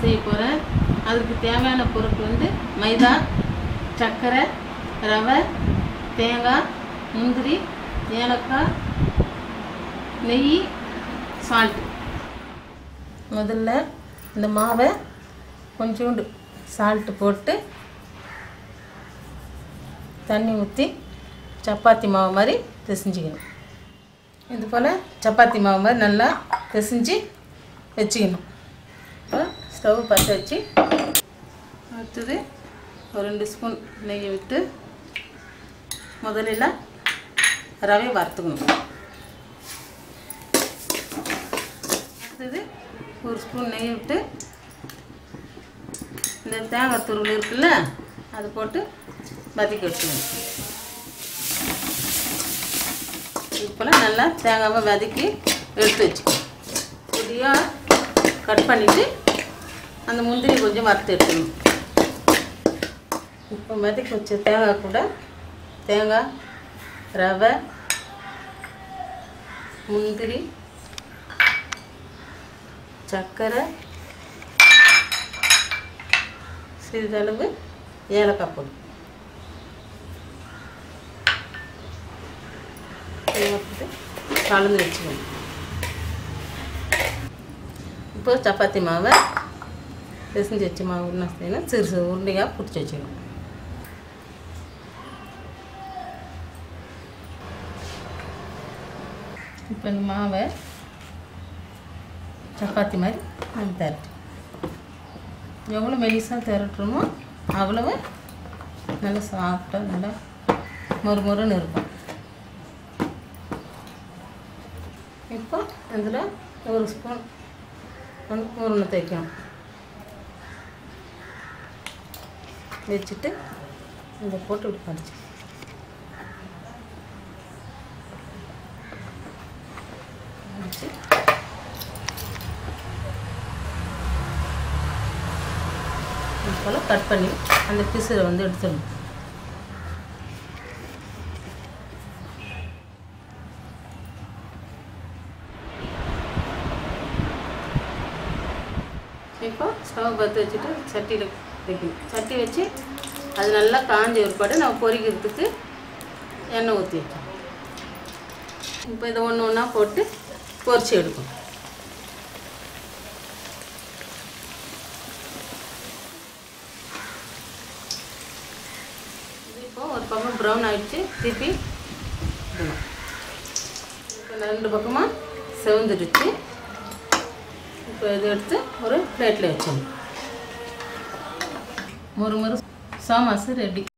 செய்ய போகிறேன் அதுக்கு தேவையான பொருட்கள் வந்து மைதா சர்க்கரை ரவை தேங்காய் முந்திரி ஏலக்காய் நெய் சால்ட்டு முதல்ல இந்த மாவை கொஞ்சோண்டு சால்ட்டு போட்டு தண்ணி ஊற்றி சப்பாத்தி மாவு மாதிரி பிசைஞ்சிக்கணும் இது போல் சப்பாத்தி மாவு மாதிரி நல்லா பிசைஞ்சு வச்சுக்கணும் இப்போ ஸ்டவ் பற்ற வச்சு அடுத்தது ஒரு ரெண்டு ஸ்பூன் நெய்யை விட்டு முதல்ல ரவை வறுத்துக்கணும் அடுத்தது ஒரு ஸ்பூன் நெய் விட்டு இந்த தேங்காய் துருள் இருக்குல்ல அது போட்டு வதக்கி வச்சுக்கணும் இது போல் நல்லா தேங்காவை வதக்கி எடுத்து வச்சுக்கணும் பொடியாக கட் பண்ணிவிட்டு அந்த முந்திரி கொஞ்சம் வறுத்து எடுத்துக்கணும் இப்போ வதக்கி வச்ச தேங்காய் கூட தேங்காய் ரவை முந்திரி சர்க்கரை சிறிதளவு ஏலக்காய் பொடி தேங்காய் போட்டு கலந்து வச்சுக்கணும் இப்போ சப்பாத்தி மாவை பிசைஞ்சு வச்ச மாவு என்ன செய்யணும் சிறு சிறு உருண்டையாக பிடிச்சி வச்சுக்கணும் இப்போ இந்த மாவை சப்பாத்தி மாதிரி நம்ம திரட்டு எவ்வளோ மெலிசாக திரட்டுறோமோ அவ்வளவு நல்லா சாஃப்டாக நல்லா மொறு மொறுன்னு இருக்கும் இப்போ அதில் ஒரு ஸ்பூன் வந்து உருண்டை தைக்கணும் வச்சுட்டு இதை போட்டு இப்படி படிச்சு வச்சு இது போல் கட் பண்ணி அந்த பிசுரை வந்து எடுத்துடணும் இப்போ ஸ்டவ் பற்ற வச்சுட்டு சட்டியில் வைக்கணும் சட்டி வச்சு அது நல்லா காஞ்ச ஏற்பாடு நம்ம பொரிக்கிறதுக்கு எண்ணெய் ஊற்றி வைக்கணும் இப்போ இதை ஒன்று ஒன்றா போட்டு பொரிச்சு எடுக்கணும் இது இப்போ ஒரு பக்கம் ப்ரௌன் ஆயிடுச்சு திருப்பி விடணும் இப்போ ரெண்டு பக்கமாக செவந்துடுச்சு இப்போ இதை எடுத்து ஒரு பிளேட்டில் வச்சிடணும் ஒரு முறை சாமாசு ரெடி